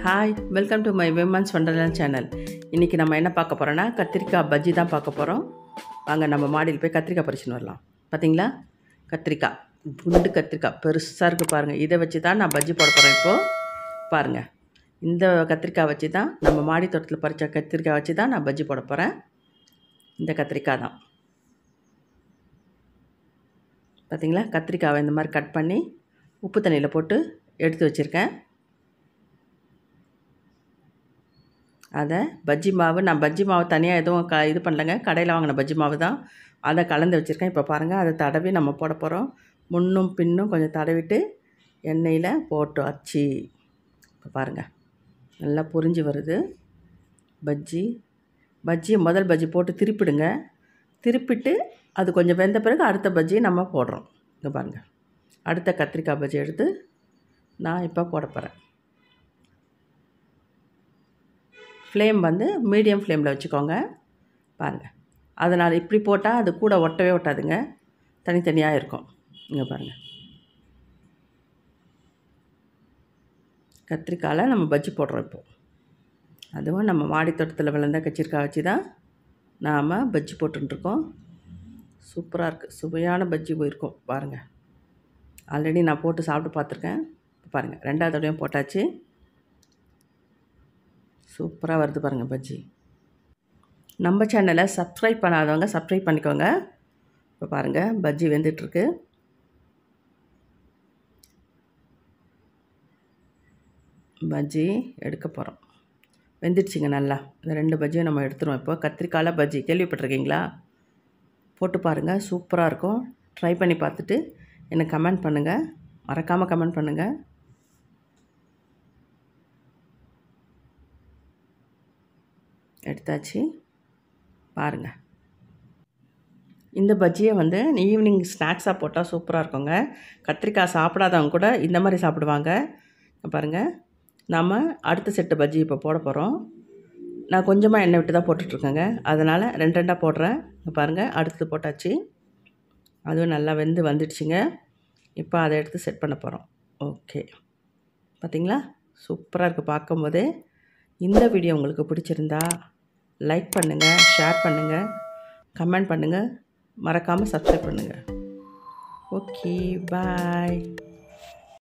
hi welcome to my women's wonderland channel இன்றைக்கி நம்ம என்ன பார்க்க போகிறோன்னா கத்திரிக்காய் பஜ்ஜி தான் பார்க்க போகிறோம் வாங்க நம்ம மாடியில் போய் கத்திரிக்காய் பறிச்சுன்னு வரலாம் பார்த்தீங்களா கத்திரிக்காய் குண்டு கத்திரிக்காய் பெருசாக இருக்குது பாருங்கள் இதை வச்சு தான் நான் பஜ்ஜி போட போகிறேன் இப்போது பாருங்கள் இந்த கத்திரிக்காய் வச்சு தான் நம்ம மாடி தோட்டத்தில் பறித்த கத்திரிக்காய் வச்சு தான் நான் பஜ்ஜி போட போகிறேன் இந்த கத்திரிக்காய் தான் பார்த்தீங்களா கத்திரிக்காவை இந்த மாதிரி கட் பண்ணி உப்பு தண்ணியில் போட்டு எடுத்து வச்சுருக்கேன் அதை பஜ்ஜி மாவு நான் பஜ்ஜி மாவு தனியாக எதுவும் க இது பண்ணலைங்க கடையில் வாங்கின பஜ்ஜி மாவு தான் அதை கலந்து வச்சுருக்கேன் இப்போ பாருங்கள் அதை தடவி நம்ம போட போகிறோம் முன்னும் பின்னும் கொஞ்சம் தடவிட்டு எண்ணெயில் போட்டு அச்சு இப்போ பாருங்கள் நல்லா புரிஞ்சு வருது பஜ்ஜி பஜ்ஜி முதல் பஜ்ஜி போட்டு திருப்பிடுங்க திருப்பிட்டு அது கொஞ்சம் வெந்த பிறகு அடுத்த பஜ்ஜி நம்ம போடுறோம் இங்கே பாருங்கள் அடுத்த கத்திரிக்காய் பஜ்ஜி எடுத்து நான் இப்போ போட போகிறேன் ஃப்ளேம் வந்து மீடியம் ஃப்ளேமில் வச்சுக்கோங்க பாருங்கள் அதனால் இப்படி போட்டால் அது கூட ஒட்டவே ஒட்டாதுங்க தனித்தனியாக இருக்கும் இங்கே பாருங்கள் கத்திரிக்காயில் நம்ம பஜ்ஜி போடுறோம் இப்போது அதுவும் நம்ம மாடி தோட்டத்தில் விளைந்த கத்திரிக்காய் வச்சு தான் நாம் பஜ்ஜி போட்டுருக்கோம் சூப்பராக இருக்குது சுவையான பஜ்ஜி போயிருக்கும் பாருங்கள் ஆல்ரெடி நான் போட்டு சாப்பிட்டு பார்த்துருக்கேன் பாருங்கள் ரெண்டாவது தடவையும் போட்டாச்சு சூப்பராக வருது பாருங்கள் பஜ்ஜி நம்ம சேனலை சப்ஸ்கிரைப் பண்ணாதவங்க சப்ஸ்கிரைப் பண்ணிக்கோங்க இப்போ பாருங்கள் பஜ்ஜி வெந்துட்டுருக்கு பஜ்ஜி எடுக்க போகிறோம் வெந்துடுச்சிங்க நல்லா இந்த ரெண்டு பஜ்ஜியும் நம்ம எடுத்துருவோம் இப்போ கத்திரிக்காயில் பஜ்ஜி கேள்விப்பட்டிருக்கீங்களா போட்டு பாருங்கள் சூப்பராக இருக்கும் ட்ரை பண்ணி பார்த்துட்டு எனக்கு கமெண்ட் பண்ணுங்கள் மறக்காமல் கமெண்ட் பண்ணுங்கள் எடுத்தாச்சு பாருங்கள் இந்த பஜ்ஜியை வந்து ஈவினிங் ஸ்நாக்ஸாக போட்டால் சூப்பராக இருக்குங்க கத்திரிக்காய் சாப்பிடாதவங்க கூட இந்த மாதிரி சாப்பிடுவாங்க பாருங்கள் நாம் அடுத்த செட்டு பஜ்ஜி இப்போ போட போகிறோம் நான் கொஞ்சமாக எண்ணெய் விட்டு தான் போட்டுட்ருக்கேங்க அதனால் ரெண்டு ரெண்டாக போடுறேன் இங்கே பாருங்கள் அடுத்தது போட்டாச்சு அதுவும் நல்லா வெந்து வந்துடுச்சுங்க இப்போ அதை எடுத்து செட் பண்ண போகிறோம் ஓகே பார்த்திங்களா சூப்பராக இருக்குது பார்க்கும்போதே இந்த வீடியோ உங்களுக்கு பிடிச்சிருந்தா லைக் பண்ணுங்கள் ஷேர் பண்ணுங்கள் கமெண்ட் பண்ணுங்கள் மறக்காமல் சப்ஸ்கிரைப் பண்ணுங்கள் ஓகே பாய்